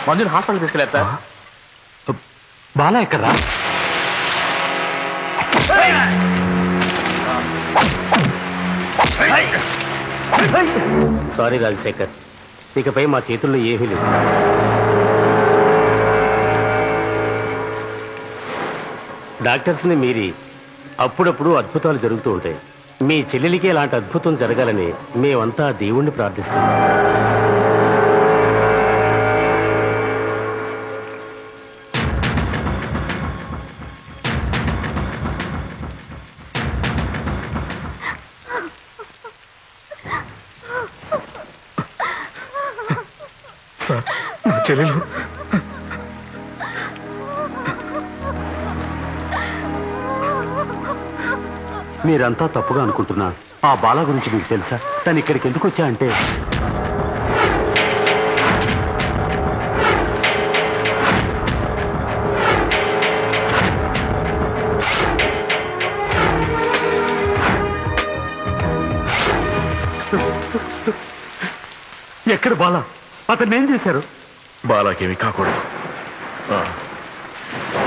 మంజుని hospital తీసుకెళ్ళారు sir Bala ఎక్కడ్రా sorry Rajasekhar ఇకపై మా చేతుల్లో ఏమీ లేదు డాక్టర్స్ని మీరి అప్పుడప్పుడు అద్భుతాలు జరుగుతూ ఉంటాయి మీ చెల్లెలికి ఇలాంటి అద్భుతం జరగాలని మేమంతా దేవుణ్ణి ప్రార్థిస్తాం సార్ నా చెల్లెలు మీరంతా తప్పుగా అనుకుంటున్నా ఆ బాల గురించి మీకు తెలుసా తను ఇక్కడికి ఎందుకు వచ్చా అంటే ఎక్కడ బాల అతన్ని ఏం చేశారు బాలాకేమి కాకూడదు ఆ.